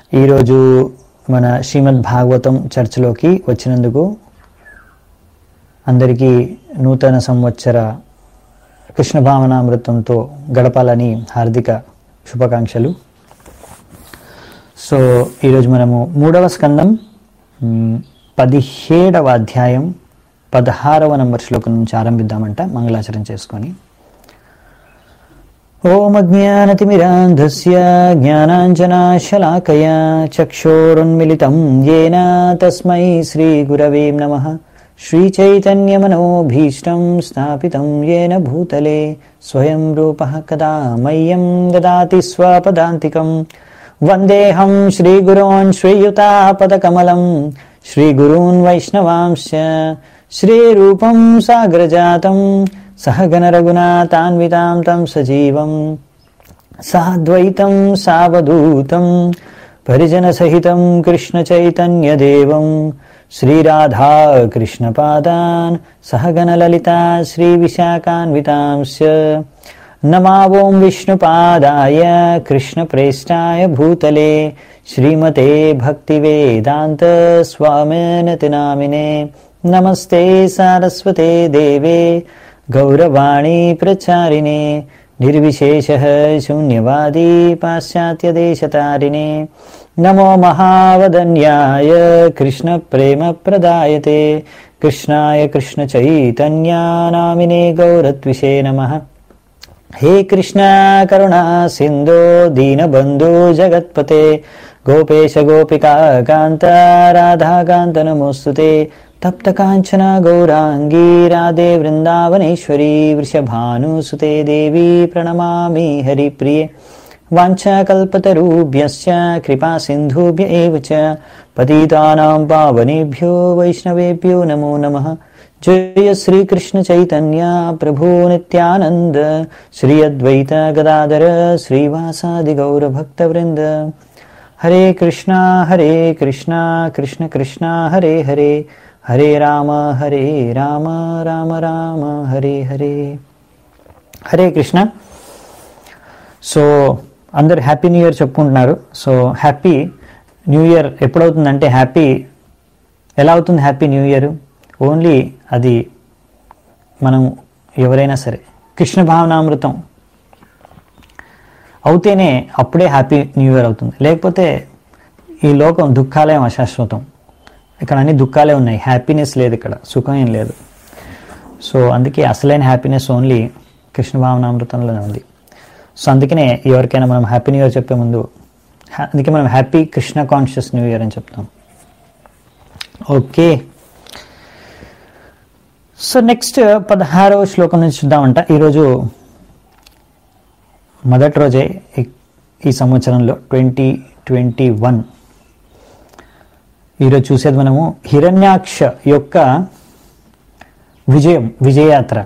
ఈరోజు మన శ్రీమద్ భాగవతం చర్చలోకి వచ్చినందుకు అందరికీ నూతన సంవత్సర కృష్ణ భావనామృతంతో గడపాలని హార్దిక శుభాకాంక్షలు సో ఈరోజు మనము మూడవ స్కందం మ్, పదిహేడవ అధ్యాయం పదహారవ నంబర్ శ్లోకం నుంచి ఆరంభిద్దామంట మంగళాచరణ చేసుకొని ఓమజ్ఞానతిమిరాంధస్య జ్ఞానాంజనాశలాకయా చక్షోరున్మిలితం येन తస్మై శ్రీగురవే నమః శ్రీచైతన్యమనోభీష్టం స్థాపితం येन భూతలే స్వయం రూపः కదా మह्यं దదాతి స్వపదాంతికం వందేహం శ్రీగురోన్ శ్రీయుతాపదకమలం శ్రీగురూన్ వైష్ణవాంశ్చ శ్రీరూపం సాగ్రజాతం सहगणरघुनाथान्वितां तं सजीवं साद्वैतं सावधूतं परिजनसहितं कृष्णचैतन्यदेवं श्रीराधा कृष्णपादान् सहगणललिता श्रीविशाखान्वितांश्च नमावों विष्णुपादाय कृष्णप्रेष्ठाय भूतले श्रीमते भक्तिवेदान्त स्वामिनति नामिने नमस्ते सारस्वते देवे गौरवाणी प्रचारिणे निर्विशेषः शून्यवादी पाश्चात्यदेशतारिणे नमो महावदन्याय कृष्णप्रेमप्रदायते कृष्णाय कृष्णचैतन्यानामिने गौरत्विषे नमः हे कृष्णा करुणा सिन्धो दीनबन्धो जगत्पते गोपेश गोपिका कान्त राधाकान्त नमोऽस्तु ते तप्तकाञ्चन गौराङ्गी राधे वृन्दावनेश्वरी वृषभानुसुते देवी प्रणमामि हरिप्रिये वाञ्छाकल्पतरुभ्यश्च कृपासिन्धुभ्य एव च पतितानां पावनेभ्यो वैष्णवेभ्यो नमो नमः जय श्रीकृष्णचैतन्य प्रभो नित्यानन्द श्री अद्वैत गदाधर श्रीवासादिगौरभक्तवृन्द हरे कृष्णा हरे कृष्णा कृष्ण कृष्णा हरे हरे हरे राम हरे राम राम राम हरे हरे హరే కృష్ణ సో అందరు హ్యాపీ న్యూ ఇయర్ చెప్పుకుంటున్నారు సో హ్యాపీ న్యూ ఇయర్ ఎప్పుడవుతుందంటే హ్యాపీ ఎలా అవుతుంది హ్యాపీ న్యూ ఇయర్ ఓన్లీ అది మనం ఎవరైనా సరే కృష్ణ భావనామృతం అవుతేనే అప్పుడే హ్యాపీ న్యూ ఇయర్ అవుతుంది లేకపోతే ఈ లోకం దుఃఖాలయం అశాశ్వతం ఇక్కడ అన్ని దుఃఖాలే ఉన్నాయి హ్యాపీనెస్ లేదు ఇక్కడ సుఖం ఏం లేదు సో అందుకే అసలైన హ్యాపీనెస్ ఓన్లీ కృష్ణ భావనామృతంలోనే ఉంది సో అందుకనే ఎవరికైనా మనం హ్యాపీ న్యూ ఇయర్ చెప్పే ముందు హ్యా- అందుకే మనం happy Krishna conscious new year అని చెప్తాం ఓకే సో నెక్స్ట్ పదహారవ శ్లోకం నుంచి చూద్దామంట ఈరోజు మొదటి రోజే ఈ- ఈ సంవత్సరంలో ట్వంటీ ట్వంటీ వన్ ఈరోజు చూసేది మనము హిరణ్యాక్ష యొక్క విజయం విజయయాత్ర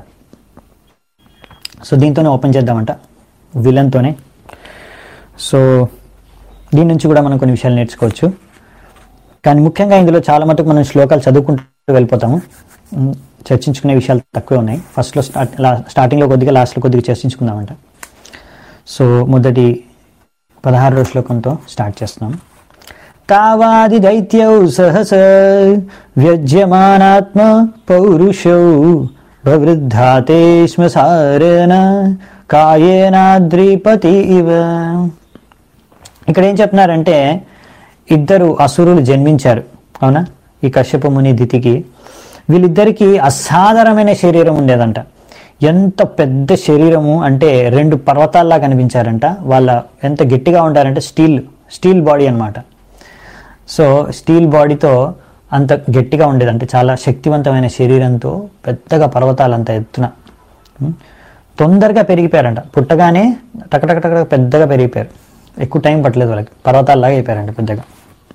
సో దీంతోనే ఓపెన్ చేద్దామంట విలన్తోనే సో దీని నుంచి కూడా మనం కొన్ని విషయాలు నేర్చుకోవచ్చు కానీ ముఖ్యంగా ఇందులో చాలా మటుకు మనం శ్లోకాలు చదువుకుంటూ వెళ్ళిపోతాము ఉమ్, చర్చించుకునే విషయాలు తక్కువే ఉన్నాయి ఫస్ట్లో స్టార్ట్ లా స్టార్టింగ్లో కొద్దిగా లాస్ట్లో కొద్దిగా చర్చించుకుందామంట సో మొదటి పదహారో శ్లోకంతో స్టార్ట్ చేస్తున్నాం తావాది దైత్యౌ సహస వ్యజ్యమానాత్మ పౌరుషౌ ప్రవృద్ధాతే శ్మసారేణ కాయేనాద్రిపతి ఇవ ఇక్కడ ఏం చెప్తున్నారంటే ఇద్దరు అసురులు జన్మించారు అవునా ఈ కశ్యప ముని దితికి వీళ్ళిద్దరికీ అసాధారణమైన శరీరం ఉండేదంట ఎంత పెద్ద శరీరము అంటే రెండు పర్వతాల్లా కనిపించారంట వాళ్ళ ఎంత గట్టిగా ఉంటారంటే స్టీల్ స్టీల్ బాడీ అన్నమాట సో స్టీల్ బాడీతో అంత గట్టిగా ఉండేది అంటే చాలా శక్తివంతమైన శరీరంతో పెద్దగా పర్వతాలంత ఎత్తున ఉం? తొందరగా పెరిగిపోయారంట పుట్టగానే టకటక టక పెద్దగా పెరిగిపోయారు ఎక్కువ టైం పట్టలేదు వాళ్ళకి పర్వతాల్లాగా అయిపోయారంట పెద్దగా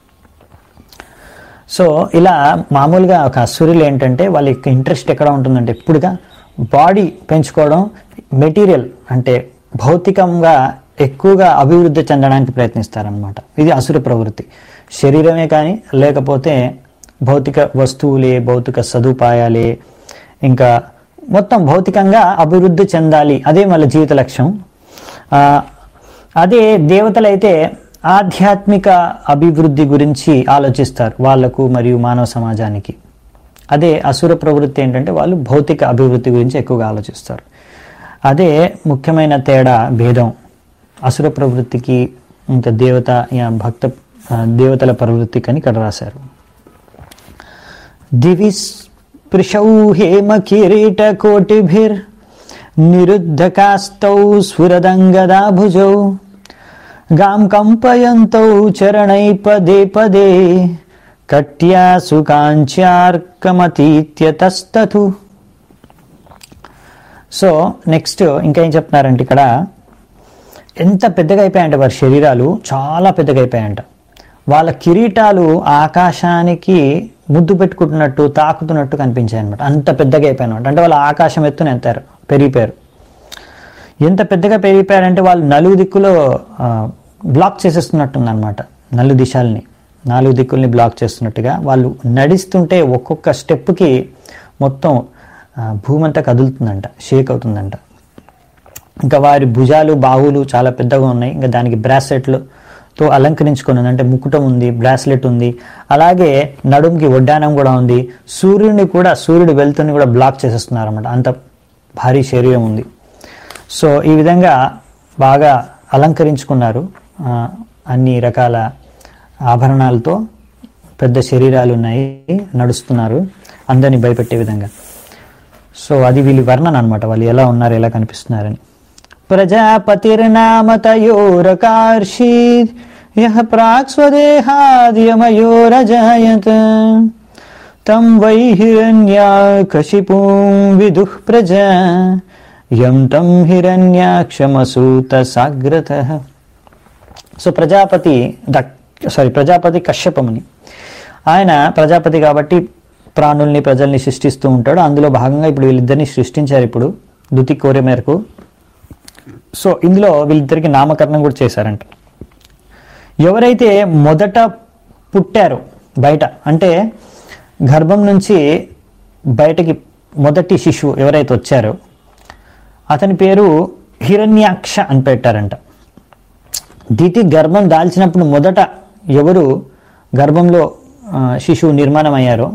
సో ఇలా మామూలుగా ఒక అసురులు ఏంటంటే వాళ్ళ యొక్క ఇంట్రెస్ట్ ఎక్కడ ఉంటుందంటే ఎప్పుడుగా బాడీ పెంచుకోవడం మెటీరియల్ అంటే భౌతికంగా ఎక్కువగా అభివృద్ధి చెందడానికి ప్రయత్నిస్తారనమాట ఇది అసుర ప్రవృత్తి శరీరమే కానీ లేకపోతే భౌతిక వస్తువులే భౌతిక సదుపాయాలే ఇంకా మొత్తం భౌతికంగా అభివృద్ధి చెందాలి అదే వాళ్ళ జీవిత లక్ష్యం ఆ, అదే దేవతలైతే ఆధ్యాత్మిక అభివృద్ధి గురించి ఆలోచిస్తారు వాళ్లకు మరియు మానవ సమాజానికి అదే అసుర ప్రవృత్తి ఏంటంటే వాళ్ళు భౌతిక అభివృద్ధి గురించి ఎక్కువగా ఆలోచిస్తారు అదే ముఖ్యమైన తేడా భేదం అసుర ప్రవృత్తికి ఇంకా దేవత యా భక్త ఆ, దేవతల ప్రవృత్తికి అని ఇక్కడ రాశారు దివి స్పృశౌ హేమ కిరీట కోటిభిర్ నిరుద్ధకాస్తౌ స్ఫురదంగదాభుజౌ గాం కంపయంతౌ చరణై పదే పదే కట్యాసు కాంచ్యార్కమతీత్యతస్తు సో నెక్స్ట్ ఇంకా ఏం చెప్తున్నారంటే ఇక్కడ ఎంత పెద్దగా అయిపోయాయంట వారి శరీరాలు చాలా పెద్దగా అయిపోయాయంట వాళ్ళ కిరీటాలు ఆకాశానికి ముద్దు పెట్టుకుంటున్నట్టు తాకుతున్నట్టు కనిపించాయి అనమాట అంత పెద్దగా అయిపోయాయన్నమాట అంటే వాళ్ళు ఆకాశం ఎత్తున ఎంతారు పెరిగిపోయారు ఎంత పెద్దగా పెరిగిపోయారంటే వాళ్ళు నలుగు దిక్కులో ఆ, బ్లాక్ చేసేస్తున్నట్టుంది అనమాట నలు దిశాలని నాలుగు దిక్కుల్ని బ్లాక్ చేస్తున్నట్టుగా వాళ్ళు నడుస్తుంటే ఒక్కొక్క స్టెప్కి మొత్తం ఆ, భూమి అంతా కదులుతుందంట షేక్ అవుతుందంట ఇంకా వారి భుజాలు బాహువులు చాలా పెద్దగా ఉన్నాయి ఇంకా దానికి బ్రాస్లెట్లతో అలంకరించుకొని ఉంది అంటే ముకుటం ఉంది బ్రాస్లెట్ ఉంది అలాగే నడుముకి వడ్డానం కూడా ఉంది సూర్యుడిని కూడా సూర్యుడు వెళ్తుని కూడా బ్లాక్ చేసేస్తున్నారు అనమాట అంత భారీ శరీరం ఉంది సో ఈ విధంగా బాగా అలంకరించుకున్నారు ఆ, అన్ని రకాల ఆభరణాలతో పెద్ద శరీరాలు ఉన్నాయి నడుస్తున్నారు అందరిని భయపెట్టే విధంగా సో అది వీళ్ళ వర్ణన అనమాట వాళ్ళు ఎలా ఉన్నారు ఎలా కనిపిస్తున్నారని ప్రజాపతిర్నామతయోరకార్షీద్ యః ప్రాక్ స్వదేహాద్యమయోరజాయత తం వై హిరణ్యాకశిపూం విదుః ప్రజా యం తం హిరణ్యాక్షమసూత సాగ్రత సో ప్రజాపతి దక్ సారీ ప్రజాపతి కశ్యపముని ఆయన ప్రజాపతి కాబట్టి ప్రాణుల్ని ప్రజల్ని సృష్టిస్తూ ఉంటాడు అందులో భాగంగా ఇప్పుడు వీళ్ళిద్దరిని సృష్టించారు ఇప్పుడు దుతి కోరే మేరకు సో ఇందులో వీళ్ళిద్దరికి నామకరణం కూడా చేశారంట ఎవరైతే మొదట పుట్టారో బయట అంటే గర్భం నుంచి బయటకి మొదటి శిశువు ఎవరైతే వచ్చారో అతని పేరు హిరణ్యాక్ష అని పెట్టారంట దితి గర్భం దాల్చినప్పుడు మొదట ఎవరు గర్భంలో ఆ, శిశువు నిర్మాణం అయ్యారో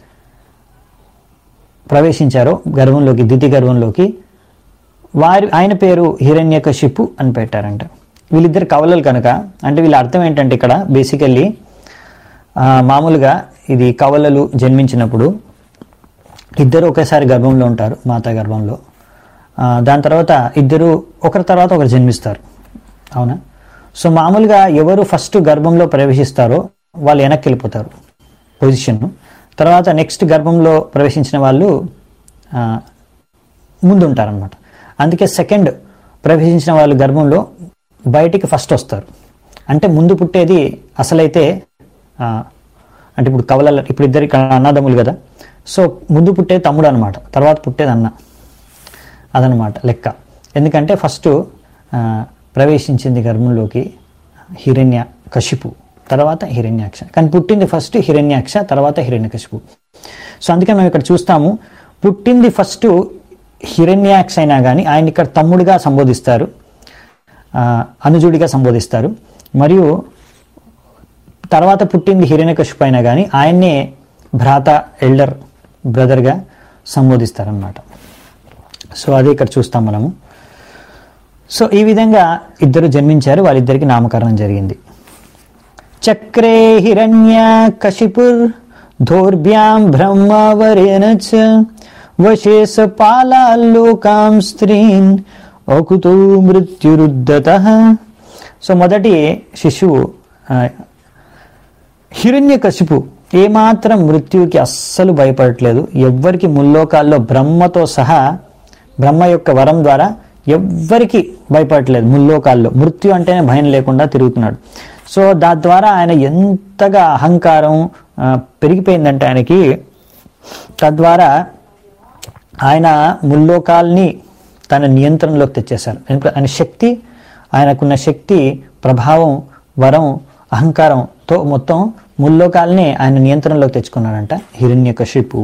ప్రవేశించారో గర్భంలోకి దితి గర్భంలోకి వారి ఆయన పేరు హిరణ్యకశిపు అని పెట్టారంట వీళ్ళిద్దరు కవలలు కనుక అంటే వీళ్ళ అర్థం ఏంటంటే ఇక్కడ బేసికల్లీ మామూలుగా ఇది కవలలు జన్మించినప్పుడు ఇద్దరు ఒకేసారి గర్భంలో ఉంటారు మాతా గర్భంలో ఆ, దాని తర్వాత ఇద్దరు ఒకరి తర్వాత ఒకరు జన్మిస్తారు అవునా సో మామూలుగా ఎవరు ఫస్ట్ గర్భంలో ప్రవేశిస్తారో వాళ్ళు వెనక్కి వెళ్ళిపోతారు పొజిషన్ తర్వాత నెక్స్ట్ గర్భంలో ప్రవేశించిన వాళ్ళు ఆ, ముందుంటారనమాట అందుకే సెకండ్ ప్రవేశించిన వాళ్ళు గర్భంలో బయటికి ఫస్ట్ వస్తారు అంటే ముందు పుట్టేది అసలైతే ఆ, అంటే ఇప్పుడు కవల ఇప్పుడు ఇద్దరు ఇక్కడ అన్నదమ్ములు కదా సో ముందు పుట్టేది తమ్ముడు అనమాట తర్వాత పుట్టేది అన్న అదనమాట లెక్క ఎందుకంటే ఫస్ట్ ఆ, ప్రవేశించింది గర్భంలోకి హిరణ్య కశిపు తర్వాత హిరణ్యాక్ష కానీ పుట్టింది ఫస్ట్ హిరణ్యాక్ష తర్వాత హిరణ్యకశిపు సో అందుకే మేము ఇక్కడ చూస్తాము పుట్టింది ఫస్ట్ హిరణ్యాక్ష అయినా కానీ ఆయన ఇక్కడ తమ్ముడిగా సంబోధిస్తారు ఆ, అనుజుడిగా సంబోధిస్తారు మరియు తర్వాత పుట్టింది హిరణ్యకశిపు అయినా కానీ ఆయన్నే భ్రాత ఎల్డర్ బ్రదర్గా సంబోధిస్తారనమాట సో అది ఇక్కడ చూస్తాం మనము సో ఈ విధంగా ఇద్దరు జన్మించారు వాళ్ళిద్దరికి నామకరణం జరిగింది చక్రే హిరణ్య కశిపుర్ ధోర్భ్యాం బ్రహ్మవరేణ చ వశేష పాలాల్లోకాం స్త్రీన్ okuతో మృత్యురుద్ధత సో మొదటి శిశువు ఆ, హిరణ్యకశిపు ఏమాత్రం మృత్యువుకి అస్సలు భయపడట్లేదు ఎవ్వరికి ముల్లోకాల్లో బ్రహ్మతో సహా బ్రహ్మ యొక్క వరం ద్వారా ఎవ్వరికి భయపడట్లేదు ముల్లోకాల్లో మృత్యు అంటేనే భయం లేకుండా తిరుగుతున్నాడు సో దాని ద్వారా ఆయన ఎంతగా అహంకారం ఆ, పెరిగిపోయిందంటే ఆయనకి తద్వారా ఆయన ముల్లోకాల్ని తన నియంత్రణలోకి తెచ్చేశారు ఎందుకంటే ఆయన శక్తి ఆయనకున్న శక్తి ప్రభావం వరం అహంకారంతో మొత్తం ముల్లోకాల్ని ఆయన నియంత్రణలోకి తెచ్చుకున్నాడంట హిరణ్యకశిపు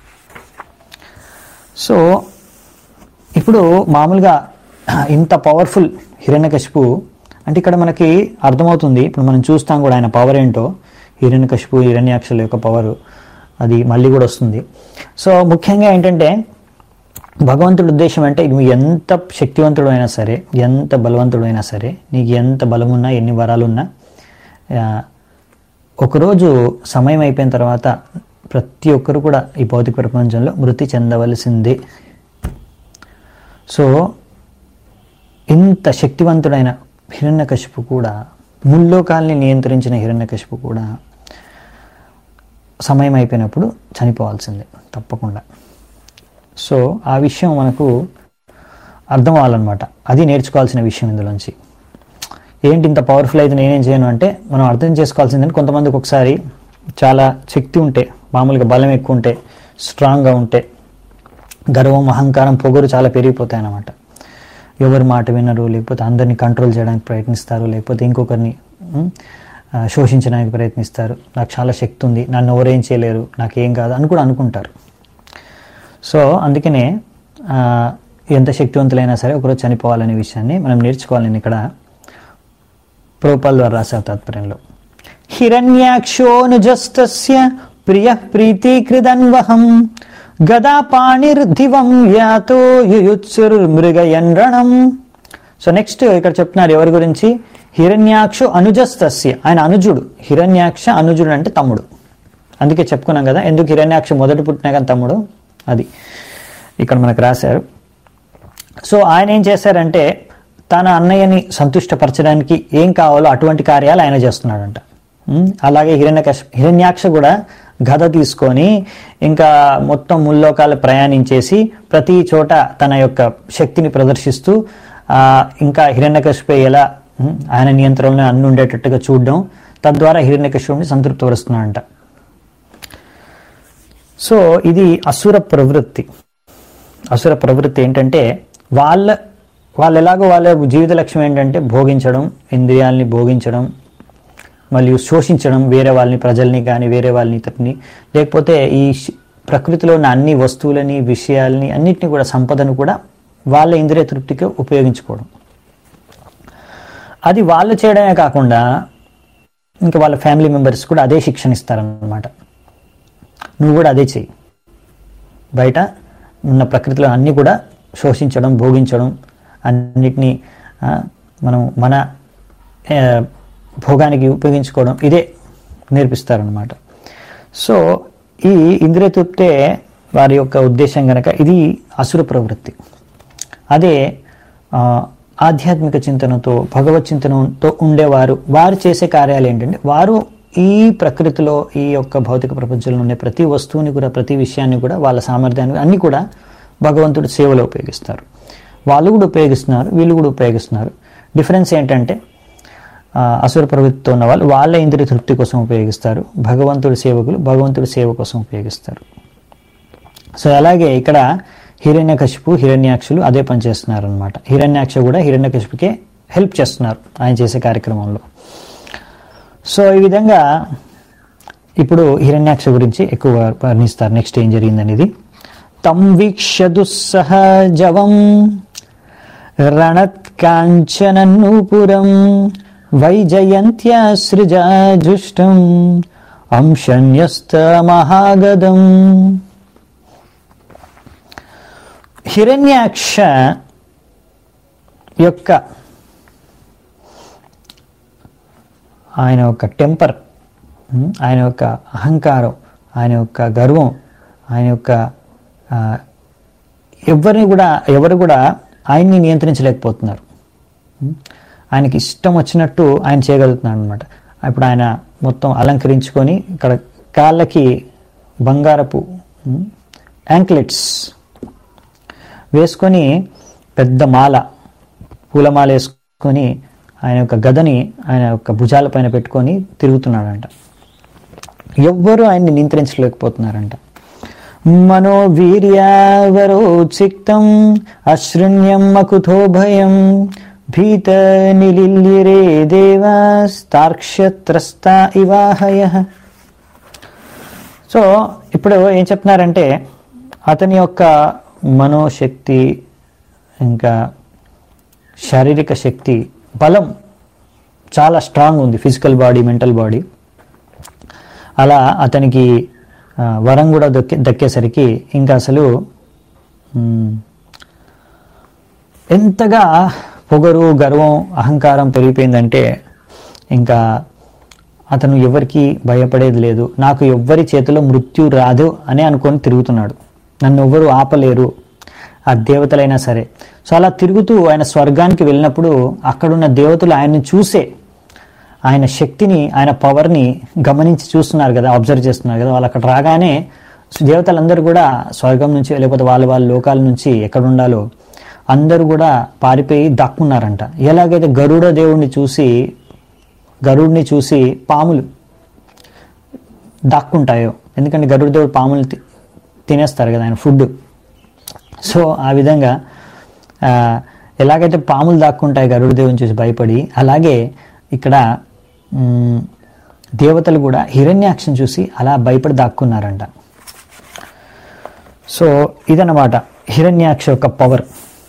సో ఇప్పుడు మామూలుగా ఇంత పవర్ఫుల్ హిరణ్యకశిపు అంటే ఇక్కడ మనకి అర్థమవుతుంది ఇప్పుడు మనం చూస్తాం కూడా ఆయన పవర్ ఏంటో హిరణ్యకశిపు హిరణ్యాక్షల యొక్క పవర్ అది మళ్ళీ కూడా వస్తుంది సో ముఖ్యంగా ఏంటంటే భగవంతుడి ఉద్దేశం అంటే నువ్వు ఎంత శక్తివంతుడు అయినా సరే ఎంత బలవంతుడు అయినా సరే నీకు ఎంత బలమున్నా ఎన్ని వరాలున్నా ఆ, ఒకరోజు సమయం అయిపోయిన తర్వాత ప్రతి ఒక్కరు కూడా ఈ భౌతిక ప్రపంచంలో మృతి చెందవలసిందే సో ఇంత శక్తివంతుడైన హిరణ్యకశిపు కూడా ముల్లోకాల్ని నియంత్రించిన హిరణ్యకశిపు కూడా సమయం అయిపోయినప్పుడు చనిపోవాల్సిందే తప్పకుండా సో ఆ విషయం మనకు అర్థం అవ్వాలన్నమాట అది నేర్చుకోవాల్సిన విషయం ఇందులోంచి ఏంటి ఇంత పవర్ఫుల్ అయితే నేనేం చేయను అంటే మనం అర్థం చేసుకోవాల్సిందని కొంతమందికి ఒకసారి చాలా శక్తి ఉంటే మామూలుగా బలం ఎక్కువ ఉంటే స్ట్రాంగ్గా ఉంటే గర్వం అహంకారం పొగరు చాలా పెరిగిపోతాయి అన్నమాట ఎవరి మాట వినరు లేకపోతే అందరినీ కంట్రోల్ చేయడానికి ప్రయత్నిస్తారు లేకపోతే ఇంకొకరిని ఉమ్, ఆ, శోషించడానికి ప్రయత్నిస్తారు నాకు చాలా శక్తి ఉంది నన్ను ఎవరేం చేయలేరు నాకేం కాదు అని కూడా అనుకుంటారు సో అందుకనే ఆ, ఎంత శక్తివంతులైనా సరే ఒకరోజు చనిపోవాలనే విషయాన్ని మనం నేర్చుకోవాలి నేను ఇక్కడ ప్రోపాల్ ద్వారా రాశారు తాత్పర్యంలో హిరణ్యాక్షోనుజస్తస్య ప్రియ ప్రీతికృదన్వహం గదా పాణిర్ధివం యాతో యుయుత్సుర్మృగయన్రణం సో నెక్స్ట్ ఇక్కడ చెప్తున్నారు ఎవరి గురించి హిరణ్యాక్షు అనుజస్తస్య ఆయన అనుజుడు హిరణ్యాక్ష అనుజుడు అంటే తమ్ముడు అందుకే చెప్పుకున్నాం కదా ఎందుకు హిరణ్యాక్ష మొదటి పుట్టినా కానీ తమ్ముడు అది ఇక్కడ మనకు రాశారు సో ఆయన ఏం చేశారంటే తన అన్నయ్యని సంతుష్టపరచడానికి ఏం కావాలో అటువంటి కార్యాలు ఆయన చేస్తున్నాడంట ఉమ్, అలాగే హిరణ్యకశ హిరణ్యాక్ష కూడా గద తీసుకొని ఇంకా మొత్తం ముల్లోకాలు ప్రయాణించేసి ప్రతి చోట తన యొక్క శక్తిని ప్రదర్శిస్తూ ఆ, ఇంకా హిరణ్యకశిపై ఎలా ఉమ్, ఆయన నియంత్రణలో అన్ని ఉండేటట్టుగా చూడడం తద్వారా హిరణ్యకశిపుని సంతృప్తిపరుస్తున్నాడంట సో ఇది అసుర ప్రవృత్తి అసుర ప్రవృత్తి ఏంటంటే వాళ్ళ వాళ్ళు ఎలాగో వాళ్ళ జీవిత లక్ష్యం ఏంటంటే భోగించడం ఇంద్రియాల్ని భోగించడం మరియు శోషించడం వేరే వాళ్ళని ప్రజల్ని కానీ వేరే వాళ్ళని ఇతరుని లేకపోతే ఈ శ్- ప్రకృతిలో ఉన్న అన్ని వస్తువులని విషయాల్ని అన్నిటిని కూడా సంపదను కూడా వాళ్ళ ఇంద్రియ తృప్తికి ఉపయోగించుకోవడం అది వాళ్ళు చేయడమే కాకుండా ఇంకా వాళ్ళ ఫ్యామిలీ మెంబర్స్ కూడా అదే శిక్షణ ఇస్తారన్నమాట నువ్వు కూడా అదే చెయ్యి బయట ఉన్న ప్రకృతిలో అన్నీ కూడా శోషించడం భోగించడం అన్నిటినీ ఆ, మనం మన ఆ, భోగానికి ఉపయోగించుకోవడం ఇదే నేర్పిస్తారనమాట సో ఈ ఇంద్రియ తృప్తే వారి యొక్క ఉద్దేశం కనుక ఇది అసుర ప్రవృత్తి అదే ఆ, ఆధ్యాత్మిక చింతనతో భగవత్ చింతనతో ఉండేవారు వారు చేసే కార్యాలు ఏంటంటే వారు ఈ ప్రకృతిలో ఈ యొక్క భౌతిక ప్రపంచంలో ఉండే ప్రతి వస్తువుని కూడా ప్రతి విషయాన్ని కూడా వాళ్ళ సామర్థ్యాన్ని అన్ని కూడా భగవంతుడి సేవలో ఉపయోగిస్తారు వాళ్ళు కూడా ఉపయోగిస్తున్నారు వీళ్ళు కూడా ఉపయోగిస్తున్నారు డిఫరెన్స్ ఏంటంటే ఆ, అసుర ప్రవృత్తితో ఉన్న వాళ్ళు వాళ్ళ ఇంద్రియ తృప్తి కోసం ఉపయోగిస్తారు భగవంతుడి సేవకులు భగవంతుడి సేవ కోసం ఉపయోగిస్తారు సో అలాగే ఇక్కడ హిరణ్యకశిపు హిరణ్యాక్షులు అదే పని చేస్తున్నారు అనమాట హిరణ్యాక్ష కూడా హిరణ్యకశిపుకే హెల్ప్ చేస్తున్నారు ఆయన చేసే కార్యక్రమంలో సో ఈ విధంగా ఇప్పుడు హిరణ్యాక్ష గురించి ఎక్కువ వర్ణిస్తారు నెక్స్ట్ ఏం జరిగిందనేది తం వీక్ష దుస్సహజవం రణత్కాంచనన్నూపురం వైజయంత్యాసృజాజుష్టం అంశన్యస్తమహాగదం హిరణ్యాక్ష యొక్క ఆయన యొక్క టెంపర్ ఉమ్, ఆయన యొక్క అహంకారం ఆయన యొక్క గర్వం ఆయన యొక్క ఆ, ఎవరిని కూడా ఎవరు కూడా ఆయన్ని నియంత్రించలేకపోతున్నారు ఉమ్, ఆయనకి ఇష్టం వచ్చినట్టు ఆయన చేయగలుగుతున్నాడు అనమాట ఇప్పుడు ఆయన మొత్తం అలంకరించుకొని ఇక్కడ కాళ్ళకి బంగారపు యాంక్లెట్స్ వేసుకొని పెద్ద మాల పూలమాల వేసుకొని ఆయన యొక్క గదని ఆయన యొక్క భుజాల పైన పెట్టుకొని తిరుగుతున్నాడంట ఎవ్వరూ ఆయన్ని నియంత్రించలేకపోతున్నారంట మనోవీర్యావరోచిక్తం అశృణ్యం మకుతో భయం భీత నిలిల్లిరే దేవాస్తార్క్ష్యత్రస్త ఇవాహయ సో ఇప్పుడు ఏం చెప్తున్నారంటే అతని యొక్క మనోశక్తి ఇంకా శారీరక శక్తి బలం చాలా స్ట్రాంగ్ ఉంది ఫిజికల్ బాడీ మెంటల్ బాడీ అలా అతనికి ఆ, వరం కూడా దక్కే దక్కేసరికి ఇంకా అసలు మ్, ఎంతగా పొగరు గర్వం అహంకారం పెరిగిపోయిందంటే ఇంకా అతను ఎవరికి భయపడేది లేదు నాకు ఎవ్వరి చేతిలో మృత్యు రాదు అని అనుకొని తిరుగుతున్నాడు నన్ను ఎవ్వరు ఆపలేరు ఆ దేవతలైనా సరే సో అలా తిరుగుతూ ఆయన స్వర్గానికి వెళ్ళినప్పుడు అక్కడున్న దేవతలు ఆయన్ని చూసే ఆయన శక్తిని ఆయన పవర్ని గమనించి చూస్తున్నారు కదా అబ్జర్వ్ చేస్తున్నారు కదా వాళ్ళు అక్కడ రాగానే దేవతలందరూ కూడా స్వర్గం నుంచి లేకపోతే వాళ్ళ వాళ్ళ లోకాల నుంచి ఎక్కడ ఉండాలో అందరూ కూడా పారిపోయి దాక్కున్నారంట ఎలాగైతే గరుడ దేవుణ్ణి చూసి గరుడిని చూసి పాములు దాక్కుంటాయో ఎందుకంటే గరుడ దేవుడు పాములు తి- తినేస్తారు కదా ఆయన ఫుడ్ సో ఆ విధంగా ఆ, ఎలాగైతే పాములు దాక్కుంటాయి గరుడ దేవుని చూసి భయపడి అలాగే ఇక్కడ మ్, దేవతలు కూడా హిరణ్యాక్షం చూసి అలా భయపడి దాక్కున్నారంట సో ఇదన్నమాట హిరణ్యాక్ష యొక్క పవర్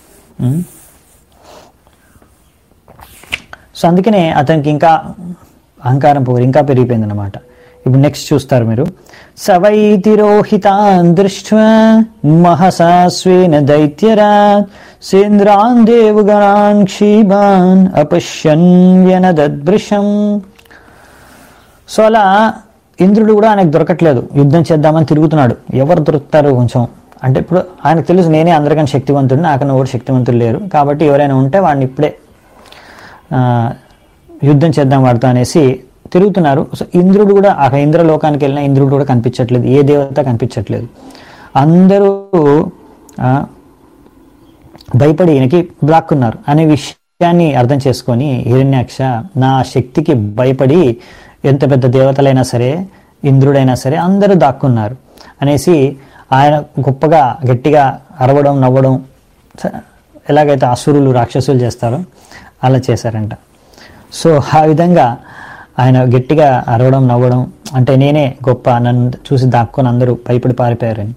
సో అందుకనే అతనికి ఇంకా అహంకారం పొగరు ఇంకా పెరిగిపోయింది అనమాట ఇప్పుడు నెక్స్ట్ చూస్తారు మీరు సవైతిరోహితాన్ దృష్ట్వా మహసా స్వేన దైత్యరాట్ సేంద్రాన్ దేవగణాన్ క్షీభాన్ అపశ్యన్ వ్యనదృశం సో అలా ఇంద్రుడు కూడా ఆయనకు దొరకట్లేదు యుద్ధం చేద్దామని తిరుగుతున్నాడు ఎవరు దొరుకుతారు కొంచెం అంటే ఇప్పుడు ఆయనకు తెలుసు నేనే అందరికన్నా శక్తివంతుడు నాకన్నా ఎవరు శక్తివంతులు లేరు కాబట్టి ఎవరైనా ఉంటే వాడిని ఇప్పుడే ఆ, యుద్ధం చేద్దాం వాడితో అనేసి తిరుగుతున్నారు సో ఇంద్రుడు కూడా ఆ ఇంద్రలోకానికి వెళ్ళిన ఇంద్రుడు కూడా కనిపించట్లేదు ఏ దేవత కనిపించట్లేదు అందరూ ఆ, భయపడి ఈయనకి బ్లాక్కున్నారు అనే విషయాన్ని అర్థం చేసుకొని హిరణ్యాక్ష నా శక్తికి భయపడి ఎంత పెద్ద దేవతలైనా సరే ఇంద్రుడైనా సరే అందరూ దాక్కున్నారు అనేసి ఆయన గొప్పగా గట్టిగా అరవడం నవ్వడం స- ఎలాగైతే అసురులు రాక్షసులు చేస్తారో అలా చేశారంట సో ఆ విధంగా ఆయన గట్టిగా అరవడం నవ్వడం అంటే నేనే గొప్ప నన్ను చూసి దాక్కొని అందరూ భయపడి పారిపోయారని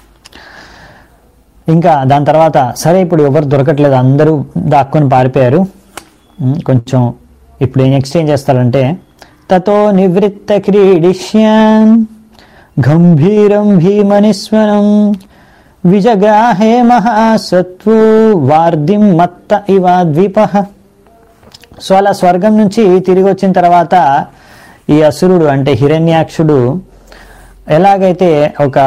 ఇంకా దాని తర్వాత సరే ఇప్పుడు ఎవరు దొరకట్లేదు అందరూ దాక్కొని పారిపోయారు ఉమ్, కొంచెం ఇప్పుడు నెక్స్ట్ ఏం చేస్తారంటే తతో నివృత్త క్రీడిష్యాన్ గంభీరం భీమనిస్వరం విజగాహే మహాసత్వో వార్ధిం మత్త ఇవా ద్వీప సో అలా స్వర్గం నుంచి తిరిగి వచ్చిన తర్వాత ఈ అసురుడు అంటే హిరణ్యాక్షుడు ఎలాగైతే ఒక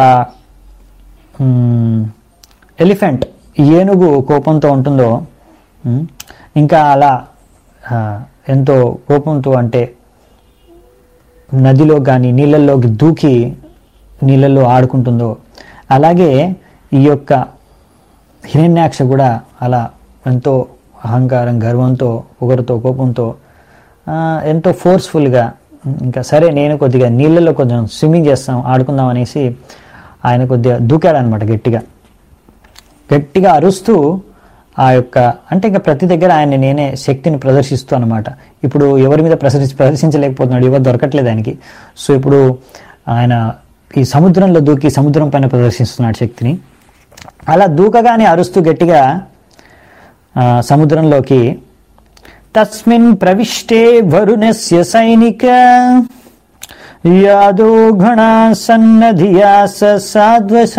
ఎలిఫెంట్ ఏనుగు కోపంతో ఉంటుందో ఉమ్, ఇంకా అలా ఆ, ఎంతో కోపంతో అంటే నదిలో కానీ నీళ్ళల్లోకి దూకి నీళ్ళల్లో ఆడుకుంటుందో అలాగే ఈ యొక్క హిరణ్యాక్ష కూడా అలా ఎంతో అహంకారం గర్వంతో పొగరుతో కోపంతో ఆ, ఎంతో ఫోర్స్ఫుల్గా ఇంకా సరే నేను కొద్దిగా నీళ్ళల్లో కొంచెం స్విమ్మింగ్ చేస్తాం ఆడుకుందాం అనేసి ఆయన కొద్దిగా దూకాడనమాట గట్టిగా గట్టిగా అరుస్తూ ఆ యొక్క అంటే ఇంకా ప్రతి దగ్గర ఆయన నేనే శక్తిని ప్రదర్శిస్తూ అనమాట ఇప్పుడు ఎవరి మీద ప్రదర్శి ప్రదర్శించలేకపోతున్నాడు ఎవరు దొరకట్లేదు ఆయనకి సో ఇప్పుడు ఆయన ఈ సముద్రంలో దూకి సముద్రం పైన ప్రదర్శిస్తున్నాడు శక్తిని అలా దూకగానే అరుస్తూ గట్టిగా ఆ, సముద్రంలోకి తస్మిన్ ప్రవిష్టే వరుణస్య సైనిక యాదో గణా సన్నధియా స సాధ్వస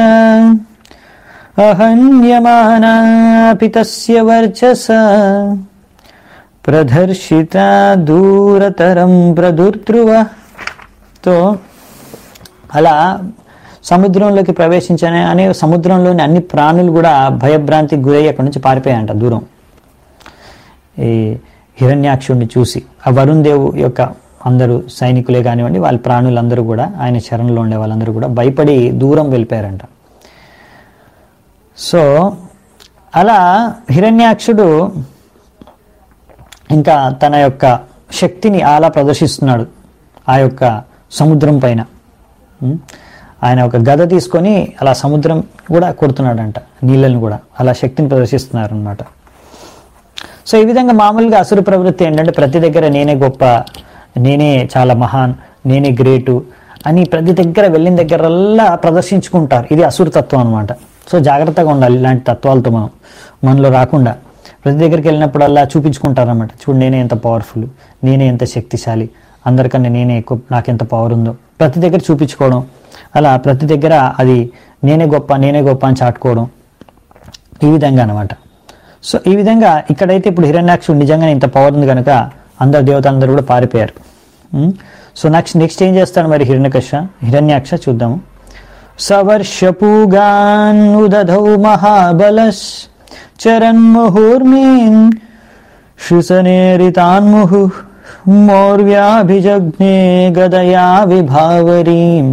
అహన్యమానాపి తస్య వర్చస ప్రదర్శిత దూరతరం ప్రదుర్ధ్రువ తో అలా సముద్రంలోకి ప్రవేశించనే అనే సముద్రంలోని అన్ని ప్రాణులు కూడా భయభ్రాంతికి గురయ్యి అక్కడి నుంచి పారిపోయాయంట దూరం ఈ హిరణ్యాక్షుడిని చూసి ఆ వరుణ్ దేవు యొక్క అందరూ సైనికులే కానివ్వండి వాళ్ళ ప్రాణులందరూ కూడా ఆయన శరణలో ఉండే వాళ్ళందరూ కూడా భయపడి దూరం వెళ్ళిపోయారంట సో అలా హిరణ్యాక్షుడు ఇంకా తన యొక్క శక్తిని అలా ప్రదర్శిస్తున్నాడు ఆ యొక్క సముద్రం పైన ఉం? ఆయన ఒక గద తీసుకొని అలా సముద్రం కూడా కొడుతున్నాడంట నీళ్ళని కూడా అలా శక్తిని ప్రదర్శిస్తున్నారు అనమాట సో ఈ విధంగా మామూలుగా అసురు ప్రవృత్తి ఏంటంటే ప్రతి దగ్గర నేనే గొప్ప నేనే చాలా మహాన్ నేనే గ్రేటు అని ప్రతి దగ్గర వెళ్ళిన దగ్గరల్లా ప్రదర్శించుకుంటారు ఇది అసురు తత్వం అనమాట సో జాగ్రత్తగా ఉండాలి ఇలాంటి తత్వాలతో మనం మనలో రాకుండా ప్రతి దగ్గరికి వెళ్ళినప్పుడల్లా చూపించుకుంటారన్నమాట చూడు నేనే ఎంత పవర్ఫుల్ నేనే ఎంత శక్తిశాలి అందరికన్నా నేనే ఎక్కువ నాకెంత పవర్ ఉందో ప్రతి దగ్గర చూపించుకోవడం అలా ప్రతి దగ్గర అది నేనే గొప్ప నేనే గొప్ప అని చాటుకోవడం ఈ విధంగా అనమాట సో ఈ విధంగా ఇక్కడైతే ఇప్పుడు హిరణ్యాక్షుడు నిజంగానే ఇంత పవర్ ఉంది కనుక అందరు దేవతలందరూ కూడా పారిపోయారు ఉమ్. సో నెక్స్ట్ నెక్స్ట్ ఏం చేస్తాడు మరి హిరణ్యకశ హిరణ్యాక్ష చూద్దాము సవర్షపూగాన్ ఉదధౌ మహాబలస్ చరన్ముహూర్మీన్ శృసనేరితాన్ముహు మౌర్వ్యాభిజగ్నే గదయా విభావరీం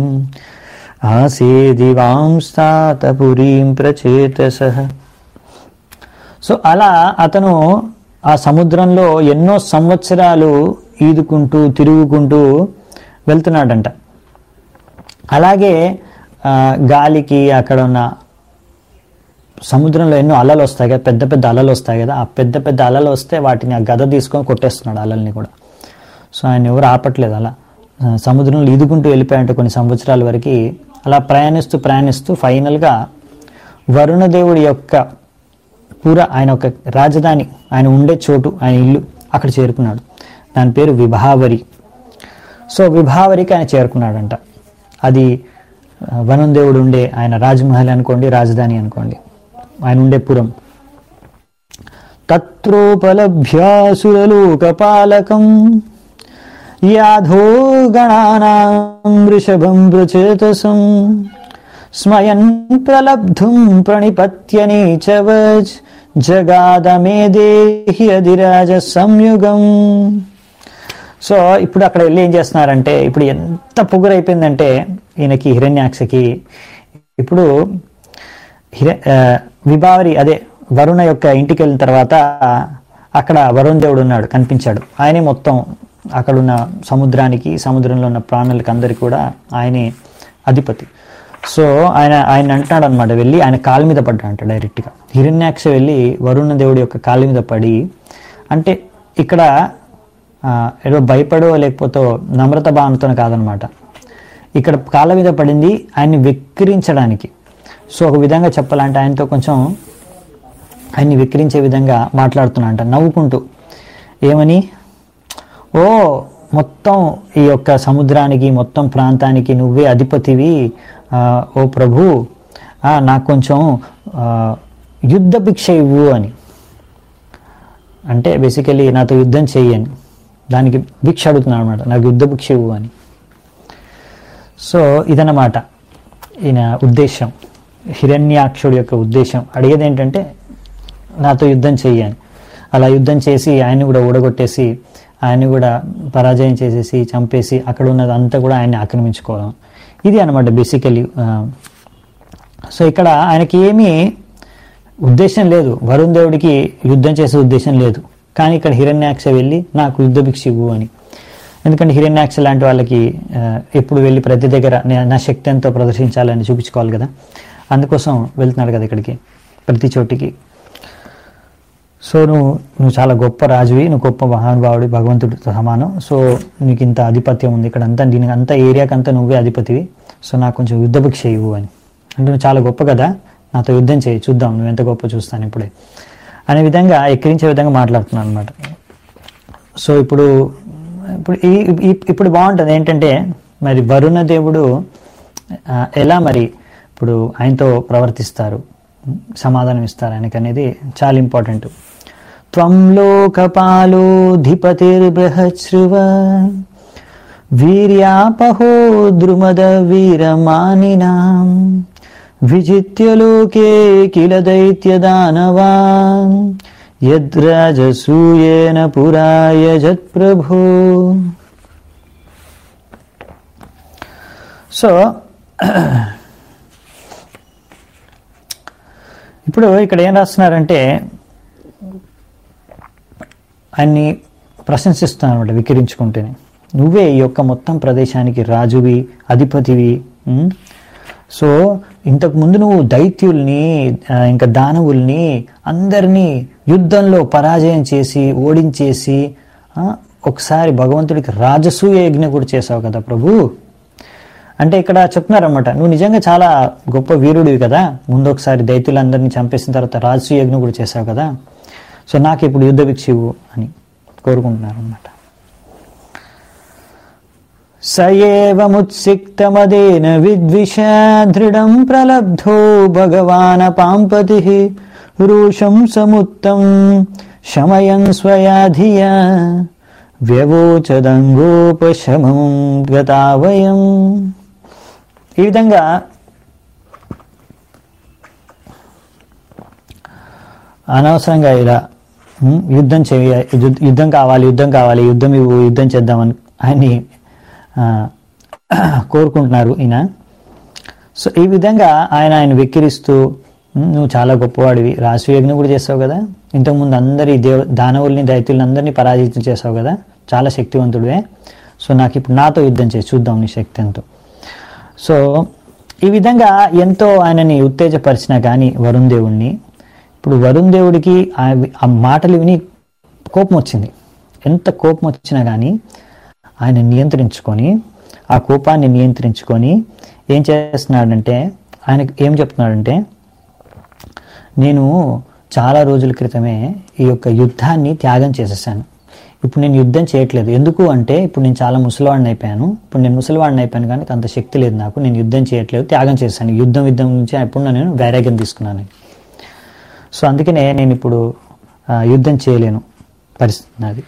ఆసేదివాంస్తాతపురీం ప్రచేతస సో అలా అతను ఆ సముద్రంలో ఎన్నో సంవత్సరాలు ఈదుకుంటూ తిరుగుకుంటూ వెళ్తున్నాడంట అలాగే ఆ, గాలికి అక్కడ ఉన్న సముద్రంలో ఎన్నో అలలు వస్తాయి కదా పెద్ద పెద్ద అలలు వస్తాయి కదా ఆ పెద్ద పెద్ద అలలు వస్తే వాటిని ఆ గద తీసుకొని కొట్టేస్తున్నాడు అలల్ని కూడా సో ఆయన ఎవరు ఆపట్లేదు అలా ఆ, సముద్రంలో ఈదుకుంటూ వెళ్ళిపోయాయంటే కొన్ని సంవత్సరాల వరకు అలా ప్రయాణిస్తూ ప్రయాణిస్తూ ఫైనల్గా వరుణదేవుడి యొక్క పూర ఆయన ఒక రాజధాని ఆయన ఉండే చోటు ఆయన ఇల్లు అక్కడ చేరుకున్నాడు దాని పేరు విభావరి సో విభావరికి ఆయన చేరుకున్నాడంట అది ఆ, వరుణదేవుడు ఉండే ఆయన రాజమహల్ అనుకోండి రాజధాని అనుకోండి ఆయన ఉండే పురం తత్రోపలభ్యాసురలోకపాలకం యాధో గణానాం వృషభం వృచేతసం స్మయన్ ప్రలబ్ధుం ప్రణిపత్యని చవజ్ జగాదమే దేహి అధిరాజ సంయుగం సో ఇప్పుడు అక్కడ వెళ్ళి ఏం చేస్తున్నారంటే ఇప్పుడు ఎంత పొగురైపోయిందంటే ఈయనకి హిరణ్యాక్షకి ఇప్పుడు హిర ఆ, విభావరి అదే వరుణ యొక్క ఇంటికి వెళ్ళిన తర్వాత అక్కడ వరుణ్ దేవుడు ఉన్నాడు కనిపించాడు ఆయనే మొత్తం అక్కడ ఉన్న సముద్రానికి సముద్రంలో ఉన్న ప్రాణులకి అందరికీ కూడా ఆయనే అధిపతి సో ఆయన ఆయన అంటున్నాడు అనమాట వెళ్ళి ఆయన కాలు మీద పడ్డాడంట డైరెక్ట్గా హిరణ్యాక్ష వెళ్ళి వరుణ దేవుడి యొక్క కాలు మీద పడి అంటే ఇక్కడ ఆ, ఏదో భయపడో లేకపోతే నమ్రత భావనతో కాదనమాట ఇక్కడ కాళ్ళ మీద పడింది ఆయన్ని వెక్కిరించడానికి సో ఒక విధంగా చెప్పాలంటే ఆయనతో కొంచెం ఆయన్ని వెక్కిరించే విధంగా మాట్లాడుతున్నా అంట నవ్వుకుంటూ ఏమని ఓ మొత్తం ఈ యొక్క సముద్రానికి మొత్తం ప్రాంతానికి నువ్వే అధిపతివి ఆ, ఓ ప్రభు ఆ, నాకు కొంచెం ఆ, యుద్ధ భిక్ష ఇవ్వు అని అంటే బేసికలీ నాతో యుద్ధం చెయ్యని దానికి భిక్ష అడుగుతున్నాను అనమాట నాకు యుద్ధ భిక్ష ఇవ్వు అని సో ఇదన్నమాట ఈయన ఉద్దేశం హిరణ్యాక్షుడి యొక్క ఉద్దేశం అడిగేది ఏంటంటే నాతో యుద్ధం చెయ్యని అలా యుద్ధం చేసి ఆయన్ని కూడా ఊడగొట్టేసి ఆయన్ని కూడా పరాజయం చేసేసి చంపేసి అక్కడ ఉన్నది అంతా కూడా ఆయన్ని ఆక్రమించుకోవడం ఇది అనమాట బేసికలీ సో ఇక్కడ ఆయనకి ఏమీ ఉద్దేశం లేదు వరుణ్ దేవుడికి యుద్ధం చేసే ఉద్దేశం లేదు కానీ ఇక్కడ హిరణ్యాక్ష వెళ్ళి నాకు యుద్ధ భిక్ష ఇవ్వు అని ఎందుకంటే హిరణ్యాక్ష లాంటి వాళ్ళకి ఆ, ఎప్పుడు వెళ్ళి ప్రతి దగ్గర నే- నా శక్తి ఎంతో ప్రదర్శించాలని చూపించుకోవాలి కదా అందుకోసం వెళ్తున్నాడు కదా ఇక్కడికి ప్రతి చోటికి సో నువ్వు నువ్వు చాలా గొప్ప రాజువి నువ్వు గొప్ప మహానుభావుడి భగవంతుడితో సమానం సో నీకు ఇంత ఆధిపత్యం ఉంది ఇక్కడ అంతా దీనికి అంతా ఏరియాకి అంతా నువ్వే అధిపతివి సో నాకు కొంచెం యుద్ధభిక్ష ఇవ్వు అని అంటే నువ్వు చాలా గొప్ప కదా నాతో యుద్ధం చేయి చూద్దాం నువ్వు ఎంత గొప్ప చూస్తాను ఇప్పుడే అనే విధంగా ఎక్కిరించే విధంగా మాట్లాడుతున్నాను అనమాట సో ఇప్పుడు ఇప్పుడు ఈ ఈ- ఇప్పుడు బాగుంటుంది ఏంటంటే మరి వరుణ దేవుడు ఆ, ఎలా మరి ఇప్పుడు ఆయనతో ప్రవర్తిస్తారు సమాధానం ఇస్తారు ఆయనకి అనేది చాలా ఇంపార్టెంట్ త్వం లోకపాలోధిపతిర్బృహశ్రువ వీర్యాపహో ద్రుమద వీరమానినాం విజిత్య లోకే కిల దైత్యదానవాన్ యద్రాజసూయేన పురాయజత్ ప్రభో సో ఇప్పుడు ఇక్కడ ఏం రాస్తున్నారంటే ఆయన్ని ప్రశంసిస్తున్నాను అనమాట వికిరించుకుంటేనే నువ్వే ఈ యొక్క మొత్తం ప్రదేశానికి రాజువి అధిపతివి ఉమ్? సో ఇంతకు ముందు నువ్వు దైత్యుల్ని ఆ, ఇంకా దానవుల్ని అందరినీ యుద్ధంలో పరాజయం చేసి ఓడించేసి ఆ, ఒకసారి భగవంతుడికి రాజసూయ యజ్ఞ కూడా చేసావు కదా ప్రభు అంటే ఇక్కడ చెప్తున్నారన్నమాట నువ్వు నిజంగా చాలా గొప్ప వీరుడివి కదా ముందు ఒకసారి దైత్యులందరినీ చంపేసిన తర్వాత రాజసూయ యజ్ఞ కూడా చేసావు కదా సో నాకు ఇప్పుడు యుద్ధ భిక్ష ఇవ్వు అని కోరుకుంటున్నారు అనమాట స ఏవముత్సిక్తమదేన విద్విషా దృఢం ప్రలబ్ధో భగవాన పాంపతి రూషం సముత్తం శమయం స్వయాధియా వ్యవోచదంగోపశమం గతావయం ఈ విధంగా అనవసరంగా ఇలా ఉమ్, యుద్ధం చేయ యుద్ధ- యుద్ధం కావాలి యుద్ధం కావాలి యుద్ధం ఇవ్వు యుద్ధం చేద్దామని ఆయన్ని ఆ, కోరుకుంటున్నారు ఈయన సో ఈ విధంగా ఆయన ఆయన వెక్కిరిస్తూ "ఉమ్, నువ్వు చాలా గొప్పవాడివి రాశి యజ్ఞం కూడా చేస్తావు కదా ఇంతకుముందు అందరి దేవ దానవుల్ని దైత్యుల్ని అందరినీ పరాజితం చేసావు కదా చాలా శక్తివంతుడివే సో నాకు ఇప్పుడు నాతో యుద్ధం చేసి చూద్దాం నీ శక్తి ఎంతో సో ఈ విధంగా ఎంతో ఆయనని ఉత్తేజపరిచినా కానీ వరుణ్ దేవుణ్ణి ఇప్పుడు వరుణ్ దేవుడికి ఆ ఆ మాటలు విని కోపం వచ్చింది ఎంత కోపం వచ్చినా కానీ ఆయన నియంత్రించుకొని ఆ కోపాన్ని నియంత్రించుకొని ఏం చేస్తున్నాడంటే ఆయనకి ఏం చెప్తున్నాడంటే నేను చాలా రోజుల క్రితమే ఈ యొక్క యుద్ధాన్ని త్యాగం చేసేసాను ఇప్పుడు నేను యుద్ధం చేయట్లేదు ఎందుకు అంటే ఇప్పుడు నేను చాలా ముసలివాడిని అయిపోయాను ఇప్పుడు నేను ముసలివాడిని అయిపోయాను కానీ అంత శక్తి లేదు నాకు నేను యుద్ధం చేయట్లేదు త్యాగం చేశాను యుద్ధం యుద్ధం నుంచి ఎప్పుడు నేను వైరాగ్యం తీసుకున్నాను సో అందుకనే నేను ఇప్పుడు ఆ, యుద్ధం చేయలేను పరిస్థితి నాది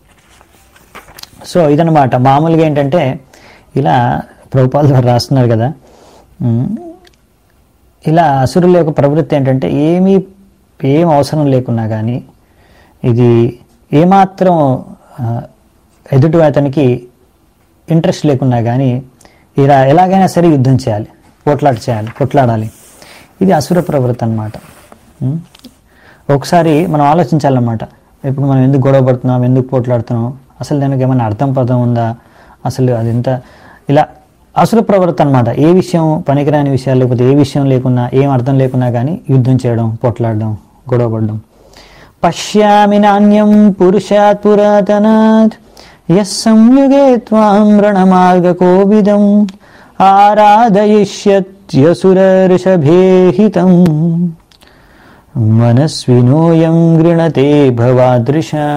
సో ఇదనమాట మామూలుగా ఏంటంటే ఇలా ప్రభుపాల ద్వారా రాస్తున్నారు కదా ఉమ్, ఇలా అసురుల యొక్క ప్రవృత్తి ఏంటంటే ఏమీ ఏం అవసరం లేకున్నా కానీ ఇది ఏమాత్రం ఆ, ఎదుటి అతనికి ఇంట్రెస్ట్ లేకున్నా కానీ ఇలా ఎలాగైనా సరే యుద్ధం చేయాలి పోట్లాట చేయాలి కొట్లాడాలి ఇది అసుర ప్రవృత్తి అనమాట ఒకసారి మనం ఆలోచించాలన్నమాట ఇప్పుడు మనం ఎందుకు గొడవ పడుతున్నాం ఎందుకు పోట్లాడుతున్నాం అసలు దానికి ఏమైనా అర్థం పదం ఉందా అసలు అది ఎంత ఇలా అసుర ప్రవృత్తి అనమాట ఏ విషయం పనికిరాని విషయాలు లేకపోతే ఏ విషయం లేకున్నా ఏం అర్థం లేకున్నా కానీ యుద్ధం చేయడం పోట్లాడడం గొడవ పడడం పశ్యామి నాణ్యం పురుషాత్ పురాతనాత్ యస్ సంయుగే త్వాం రణమార్గకోవిదం ఆరాధయిష్యత్యసురర్షభేహితం మనస్వినోయం గృణతే భవాదృశా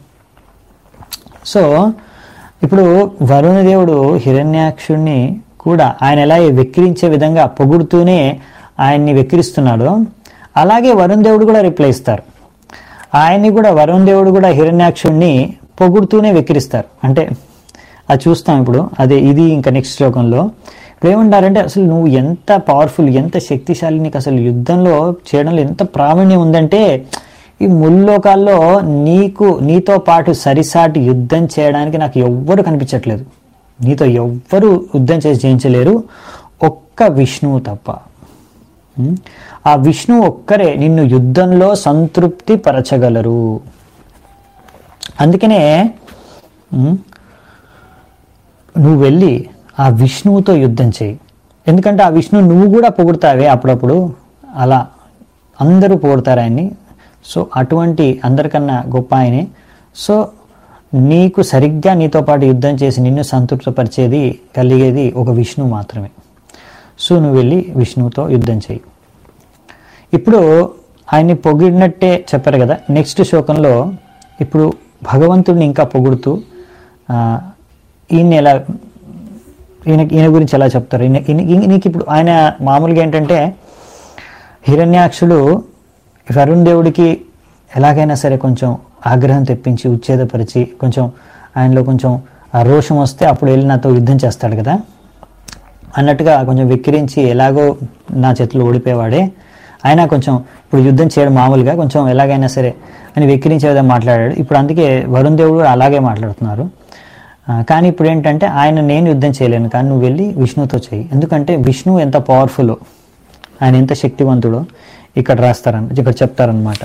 సో ఇప్పుడు వరుణదేవుడు హిరణ్యాక్షుణ్ణి కూడా ఆయన ఎలా వెక్కిరించే విధంగా పొగుడుతూనే ఆయన్ని వెక్కిరిస్తున్నాడో అలాగే వరుణ్ దేవుడు కూడా రిప్లై ఇస్తారు ఆయన్ని కూడా వరుణ్ దేవుడు కూడా హిరణ్యాక్షుణ్ణి పొగుడుతూనే వెక్కిరిస్తారు అంటే అది చూస్తాం ఇప్పుడు అదే ఇది ఇంకా నెక్స్ట్ శ్లోకంలో ఇప్పుడు ఏమంటారంటే అసలు నువ్వు ఎంత పవర్ఫుల్ ఎంత శక్తిశాలి నీకు అసలు యుద్ధంలో చేయడంలో ఎంత ప్రావీణ్యం ఉందంటే ఈ ముల్లోకాల్లో నీకు నీతో పాటు సరిసాటి యుద్ధం చేయడానికి నాకు ఎవ్వరు కనిపించట్లేదు నీతో ఎవ్వరు యుద్ధం చేసి జయించలేరు ఒక్క విష్ణువు తప్ప ఉం? ఆ విష్ణు ఒక్కరే నిన్ను యుద్ధంలో సంతృప్తి పరచగలరు అందుకనే ఉం, నువ్వు వెళ్ళి ఆ విష్ణువుతో యుద్ధం చేయి ఎందుకంటే ఆ విష్ణు నువ్వు కూడా పొగుడతావే అప్పుడప్పుడు అలా అందరూ పొగుడతారు ఆయన్ని సో అటువంటి అందరికన్నా గొప్ప ఆయనే సో నీకు సరిగ్గా నీతో పాటు యుద్ధం చేసి నిన్ను సంతృప్తిపరిచేది కలిగేది ఒక విష్ణు మాత్రమే సో నువ్వు వెళ్ళి విష్ణువుతో యుద్ధం చేయి ఇప్పుడు ఆయన్ని పొగిడినట్టే చెప్పారు కదా నెక్స్ట్ శ్లోకంలో ఇప్పుడు భగవంతుడిని ఇంకా పొగుడుతూ ఆ, ఈయన ఎలా ఈయన ఈయన గురించి ఎలా చెప్తారు ఈయన ఈయన- ఈయనకి ఇప్పుడు ఆయన మామూలుగా ఏంటంటే హిరణ్యాక్షుడు వరుణ్ దేవుడికి ఎలాగైనా సరే కొంచెం ఆగ్రహం తెప్పించి ఉచ్ఛేదపరిచి కొంచెం ఆయనలో కొంచెం ఆ రోషం వస్తే అప్పుడు వెళ్ళి నాతో యుద్ధం చేస్తాడు కదా అన్నట్టుగా కొంచెం వెక్కిరించి ఎలాగో నా చేతిలో ఓడిపోయేవాడే అయినా కొంచెం ఇప్పుడు యుద్ధం చేయడం మామూలుగా కొంచెం ఎలాగైనా సరే అని వెక్కిరించే విధంగా మాట్లాడాడు ఇప్పుడు అందుకే వరుణ్ దేవుడు కూడా అలాగే మాట్లాడుతున్నారు ఆ, కానీ ఇప్పుడు ఏంటంటే ఆయన నేను యుద్ధం చేయలేను కానీ నువ్వు వెళ్ళి విష్ణువుతో చేయి ఎందుకంటే విష్ణువు ఎంత పవర్ఫుల్లో ఆయన ఎంత శక్తివంతుడో ఇక్కడ రాస్తారన్న ఇక్కడ చెప్తారనమాట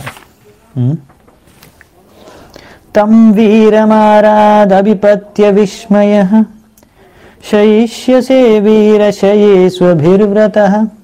తం వీరమారాదభిపత్య విస్మయ శయిష్యసే వీరశయే స్వభిర్వ్రత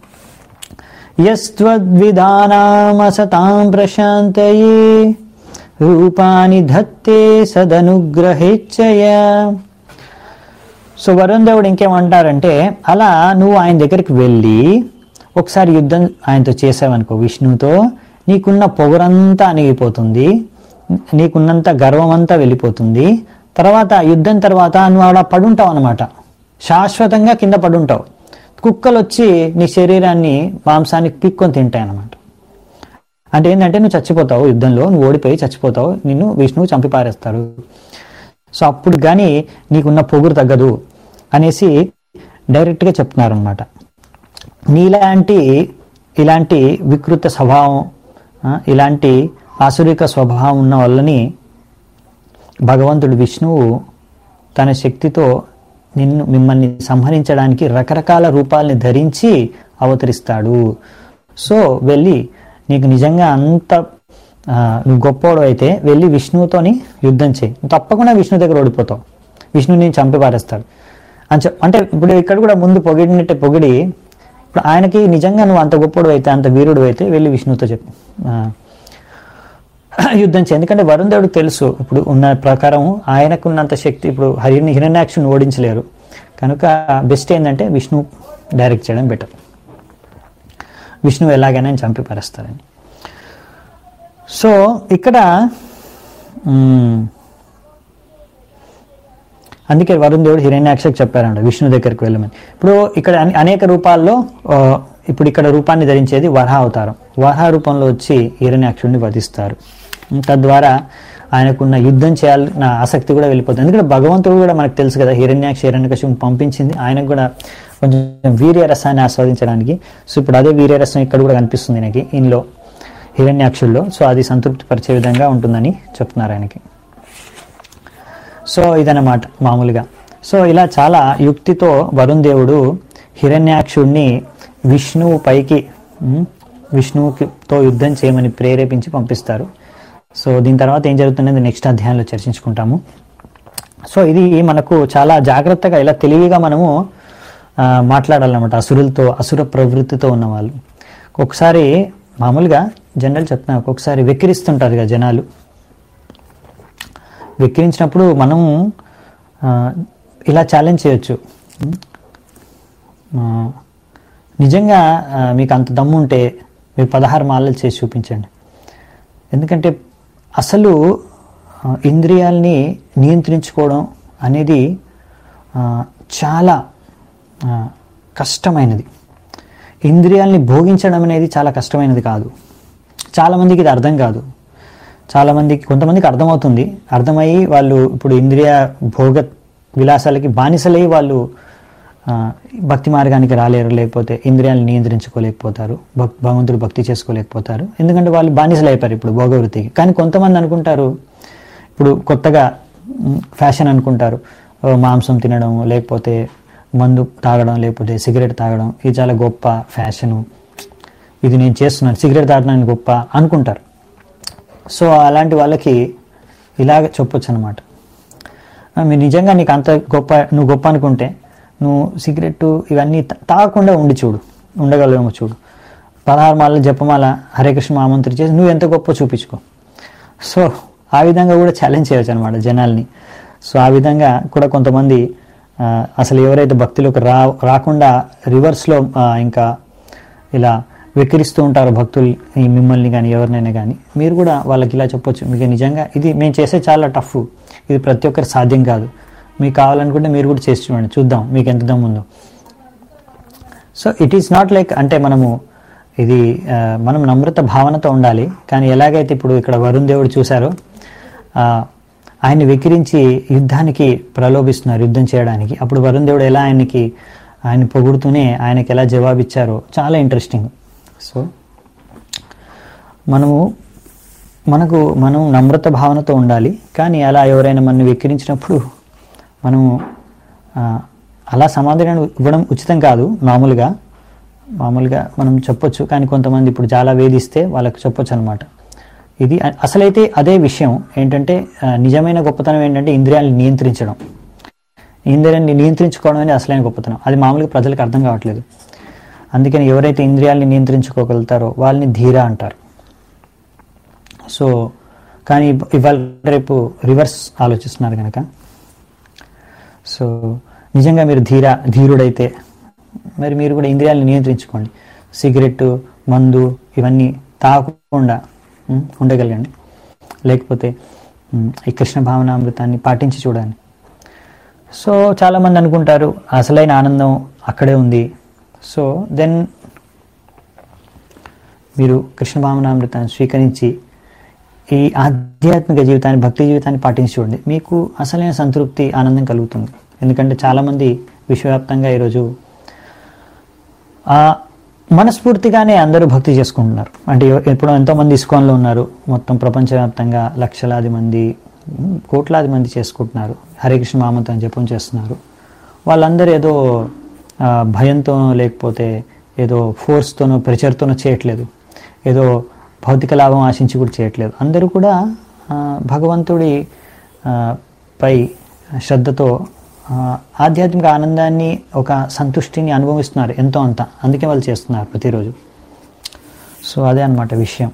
యస్త్వద్విధానామసతాం ప్రశాంతయే రూపాని ధత్తే సదనుగ్రహేచ్ఛయా సో వరుణ్ దేవుడు ఇంకేమంటారంటే అలా నువ్వు ఆయన దగ్గరికి వెళ్ళి ఒకసారి యుద్ధం ఆయనతో చేసావనుకో విష్ణువుతో నీకున్న పొగరంతా అణిగిపోతుంది నీకున్నంత గర్వం అంతా వెళ్ళిపోతుంది తర్వాత యుద్ధం తర్వాత నువ్వు అలా పడుంటావు అనమాట శాశ్వతంగా కింద పడుంటావు కుక్కలు వచ్చి నీ శరీరాన్ని మాంసాన్ని పిక్కొని తింటాయి అన్నమాట అంటే ఏంటంటే నువ్వు చచ్చిపోతావు యుద్ధంలో నువ్వు ఓడిపోయి చచ్చిపోతావు నిన్ను విష్ణువు చంపి పారేస్తారు సో అప్పుడు కానీ నీకున్న పొగురు తగ్గదు అనేసి డైరెక్ట్గా చెప్తున్నారు అనమాట నీలాంటి ఇలాంటి వికృత స్వభావం ఆ, ఇలాంటి ఆసురిక స్వభావం ఉన్న వాళ్ళని భగవంతుడు విష్ణువు తన శక్తితో నిన్ను మిమ్మల్ని సంహరించడానికి రకరకాల రూపాల్ని ధరించి అవతరిస్తాడు సో వెళ్ళి నీకు నిజంగా అంత ఆ, నువ్వు గొప్పోడు అయితే వెళ్ళి విష్ణువుతోని యుద్ధం చేయి నువ్వు తప్పకుండా విష్ణు దగ్గర ఓడిపోతావు విష్ణువు నేను చంపి పారేస్తాడు అని చెప్ అంటే ఇప్పుడు ఇక్కడ కూడా ముందు పొగిడినట్టే పొగిడి ఇప్పుడు ఆయనకి నిజంగా నువ్వు అంత గొప్పడు అయితే అంత వీరుడు అయితే వెళ్ళి విష్ణువుతో చెప్పు ఆ, యుద్ధం చేయి ఎందుకంటే వరుణ్ దేవుడికి తెలుసు ఇప్పుడు ఉన్న ప్రకారం ఆయనకు ఉన్నంత శక్తి ఇప్పుడు హరిని హిరణ్యాక్షుని ఓడించలేరు కనుక బెస్ట్ ఏంటంటే విష్ణు డైరెక్ట్ చేయడం బెటర్ విష్ణువు ఎలాగైనా ఆయన చంపి పారేస్తారని సో ఇక్కడ మ్మ్, అందుకే వరుణ్ దేవుడు హిరణ్యాక్షకి చెప్పారంట విష్ణు దగ్గరికి వెళ్ళమని ఇప్పుడు ఇక్కడ అనే- అనేక రూపాల్లో ఆ, ఇప్పుడు ఇక్కడ రూపాన్ని ధరించేది వరహ అవతారం వరహ రూపంలో వచ్చి హిరణ్యాక్షుడిని వధిస్తారు తద్వారా ఆయనకున్న యుద్ధం చేయాలన్న ఆసక్తి కూడా వెళ్ళిపోతుంది ఎందుకంటే భగవంతుడు కూడా మనకు తెలుసు కదా హిరణ్యాక్ష హిరణ్యకశిపుని పంపించింది ఆయనకు కూడా కొంచెం వీర్య రసాన్ని ఆస్వాదించడానికి సో ఇప్పుడు అదే వీర్య రసం ఇక్కడ కూడా కనిపిస్తుంది ఆయనకి ఇందులో హిరణ్యాక్షుల్లో సో అది సంతృప్తి పరిచే విధంగా ఉంటుందని చెప్తున్నారు ఆయనకి సో ఇదన్నమాట మామూలుగా సో ఇలా చాలా యుక్తితో వరుణ్ దేవుడు హిరణ్యాక్షుడిని విష్ణువు పైకి ఉమ్, విష్ణువుతో యుద్ధం చేయమని ప్రేరేపించి పంపిస్తారు సో దీని తర్వాత ఏం జరుగుతున్నది నెక్స్ట్ అధ్యాయంలో చర్చించుకుంటాము సో ఇది మనకు చాలా జాగ్రత్తగా ఇలా తెలివిగా మనము ఆ, మాట్లాడాలన్నమాట అసురులతో అసుర ప్రవృత్తితో ఉన్న వాళ్ళు ఒకసారి మామూలుగా జనరల్ చెప్తున్నా ఒక్కొక్కసారి వెక్కిరిస్తుంటారు కదా జనాలు వెక్కిరించినప్పుడు మనం ఆ, ఇలా ఛాలెంజ్ చేయొచ్చు ఆ, నిజంగా ఆ, మీకు అంత దమ్ము ఉంటే మీరు పదహారు మాలలు చేసి చూపించండి ఎందుకంటే అసలు ఆ, ఇంద్రియాల్ని నియంత్రించుకోవడం అనేది ఆ, చాలా ఆ, కష్టమైనది ఇంద్రియాల్ని భోగించడం అనేది చాలా కష్టమైనది కాదు చాలామందికి ఇది అర్థం కాదు చాలామందికి కొంతమందికి అర్థమవుతుంది అర్థమయ్యి వాళ్ళు ఇప్పుడు ఇంద్రియ భోగ విలాసాలకి బానిసలై వాళ్ళు ఆ, భక్తి మార్గానికి రాలేరు లేకపోతే ఇంద్రియాలను నియంత్రించుకోలేకపోతారు భక్ భగవంతుడు భక్తి చేసుకోలేకపోతారు ఎందుకంటే వాళ్ళు బానిసలు అయిపోయారు ఇప్పుడు భోగవృత్తికి కానీ కొంతమంది అనుకుంటారు ఇప్పుడు కొత్తగా మ్, ఫ్యాషన్ అనుకుంటారు ఓ, మాంసం తినడం లేకపోతే మందు తాగడం లేకపోతే సిగరెట్ తాగడం ఇది చాలా గొప్ప ఫ్యాషను ఇది నేను చేస్తున్నాను సిగరెట్ తాగడానికి గొప్ప అనుకుంటారు సో అలాంటి వాళ్ళకి ఇలాగ చెప్పొచ్చు అనమాట మీరు నిజంగా నీకు అంత గొప్ప నువ్వు గొప్ప అనుకుంటే నువ్వు సిగరెట్ ఇవన్నీ తా- తాగకుండా ఉండి చూడు ఉండగలవేమో చూడు పదహారు మాల జపమాల హరే కృష్ణ మహామంత్రి చేసి నువ్వు ఎంత గొప్ప చూపించుకో సో ఆ విధంగా కూడా ఛాలెంజ్ చేయొచ్చు అనమాట జనాల్ని సో ఆ విధంగా కూడా కొంతమంది ఆ, అసలు ఎవరైతే భక్తిలోకి రా రాకుండా రివర్స్లో ఇంకా ఇలా వెక్కిరిస్తూ ఉంటారు భక్తులు ఈ మిమ్మల్ని కానీ ఎవరినైనా కానీ మీరు కూడా వాళ్ళకి ఇలా చెప్పొచ్చు మీకు నిజంగా ఇది మేము చేసే చాలా టఫ్ ఇది ప్రతి ఒక్కరి సాధ్యం కాదు మీకు కావాలనుకుంటే మీరు కూడా చేసి చూడండి చూద్దాం మీకు ఎంత దమ్ము ఉందో so it is not like అంటే మనము ఇది ఆ, మనం నమ్రత భావనతో ఉండాలి కానీ ఎలాగైతే ఇప్పుడు ఇక్కడ వరుణ్ దేవుడు చూశారో ఆ, ఆయన్ని వెక్కిరించి యుద్ధానికి ప్రలోభిస్తున్నారు యుద్ధం చేయడానికి అప్పుడు వరుణ్ దేవుడు ఎలా ఆయనకి ఆయన పొగుడుతూనే ఆయనకి ఎలా జవాబిచ్చారో చాలా ఇంట్రెస్టింగ్ సో మనము మనకు మనం నమ్రత భావనతో ఉండాలి కానీ అలా ఎవరైనా మనల్ని వెక్కిరించినప్పుడు మనము ఆ, అలా సమాధానం ఇవ్వడం ఉచితం కాదు మామూలుగా మామూలుగా మనం చెప్పొచ్చు కానీ కొంతమంది ఇప్పుడు చాలా వేధిస్తే వాళ్ళకి చెప్పొచ్చు అనమాట ఇది అ- అసలైతే అదే విషయం ఏంటంటే ఆ, నిజమైన గొప్పతనం ఏంటంటే ఇంద్రియాలను నియంత్రించడం ఇంద్రియాన్ని నియంత్రించుకోవడం అనేది అసలైన గొప్పతనం అది మామూలుగా ప్రజలకు అర్థం కావట్లేదు అందుకని ఎవరైతే ఇంద్రియాలని నియంత్రించుకోగలుగుతారో వాళ్ళని ధీర అంటారు సో కానీ ఇవ్- ఇవాళ రేపు రివర్స్ ఆలోచిస్తున్నారు కనుక సో నిజంగా మీరు ధీర ధీరుడైతే మరి మీరు కూడా ఇంద్రియాలను నియంత్రించుకోండి సిగరెట్ మందు ఇవన్నీ తాగకుండా ఉం, ఉండగలగండి లేకపోతే మ్, ఈ కృష్ణ భావనామృతాన్ని పాటించి చూడండి సో చాలామంది అనుకుంటారు అసలైన ఆనందం అక్కడే ఉంది సో దెన్ మీరు కృష్ణ భావనామృతాన్ని స్వీకరించి ఈ ఆధ్యాత్మిక జీవితాన్ని భక్తి జీవితాన్ని పాటించి చూడండి మీకు అసలైన సంతృప్తి ఆనందం కలుగుతుంది ఎందుకంటే చాలామంది విశ్వవ్యాప్తంగా ఈరోజు ఆ మనస్ఫూర్తిగానే అందరూ భక్తి చేసుకుంటున్నారు అంటే ఎవ- ఇప్పుడు ఎంతోమంది ఇస్కాన్లో ఉన్నారు మొత్తం ప్రపంచవ్యాప్తంగా లక్షలాది మంది ఉమ్, కోట్లాది మంది చేసుకుంటున్నారు హరే కృష్ణ మామతం జపం చేస్తున్నారు వాళ్ళందరూ ఏదో ఆ, భయంతోనో లేకపోతే ఏదో ఫోర్స్తోనో ప్రెషర్తోనో చేయట్లేదు ఏదో భౌతిక లాభం ఆశించి కూడా చేయట్లేదు అందరూ కూడా ఆ, భగవంతుడి ఆ, పై శ్రద్ధతో ఆ, ఆధ్యాత్మిక ఆనందాన్ని ఒక సంతుష్టిని అనుభవిస్తున్నారు ఎంతో అంత అందుకే వాళ్ళు చేస్తున్నారు ప్రతిరోజు సో అదే అన్నమాట విషయం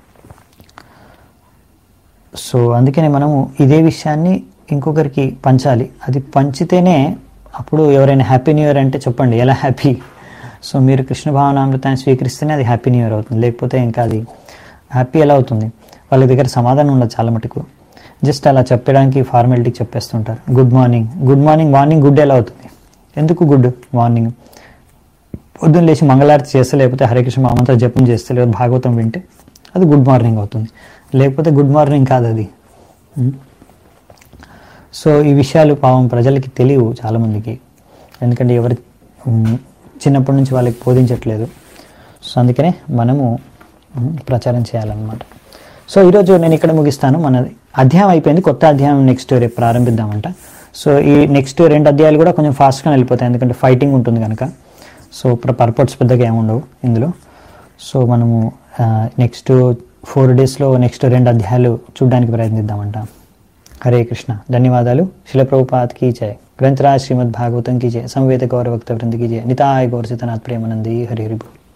సో అందుకనే మనము ఇదే విషయాన్ని ఇంకొకరికి పంచాలి అది పంచితేనే అప్పుడు ఎవరైనా హ్యాపీ న్యూ ఇయర్ అంటే చెప్పండి ఎలా హ్యాపీ సో మీరు కృష్ణ భావనామృతాన్ని స్వీకరిస్తేనే అది హ్యాపీ న్యూ ఇయర్ అవుతుంది లేకపోతే ఇంకా అది హ్యాపీ ఎలా అవుతుంది వాళ్ళ దగ్గర సమాధానం ఉండదు చాలా మటుకు జస్ట్ అలా చెప్పడానికి ఫార్మాలిటీకి చెప్పేస్తుంటారు good morning good morning morning good ఎలా అవుతుంది ఎందుకు గుడ్ మార్నింగ్ పొద్దున్న లేచి మంగళారతి చేస్తే లేకపోతే హరికృష్ణ మామంతా జపం చేస్తే లేదా భాగవతం వింటే అది గుడ్ మార్నింగ్ అవుతుంది లేకపోతే గుడ్ మార్నింగ్ కాదు అది ఉం? సో ఈ విషయాలు పాపం ప్రజలకి తెలియవు చాలామందికి ఎందుకంటే ఎవరు ఉం, చిన్నప్పటి నుంచి వాళ్ళకి బోధించట్లేదు సో అందుకనే మనము ఉం, ప్రచారం చేయాలన్నమాట సో ఈరోజు నేను ఇక్కడ ముగిస్తాను మన అధ్యాయం అయిపోయింది కొత్త అధ్యాయం నెక్స్ట్ రేపు ప్రారంభిద్దామంట సో ఈ నెక్స్ట్ రెండు అధ్యాయాలు కూడా కొంచెం ఫాస్ట్గా వెళ్ళిపోతాయి ఎందుకంటే ఫైటింగ్ ఉంటుంది కనుక సో పర్పట్స్ పెద్దగా ఏమి ఉండవు ఇందులో సో మనము నెక్స్ట్ ఫోర్ డేస్లో నెక్స్ట్ రెండు అధ్యాయాలు చూడడానికి ప్రయత్నిద్దామంట హరే కృష్ణ ధన్యవాదాలు శిల ప్రభుపాత్ కీ జయ గ్రంథరాజ్ శ్రీమద్ భాగవతం కీ జయ సంవేద గౌరవ భక్త వృంద కీ జయ నితాయ గౌరసితనాథ్ ప్రేమనంది హరి హరి బోల్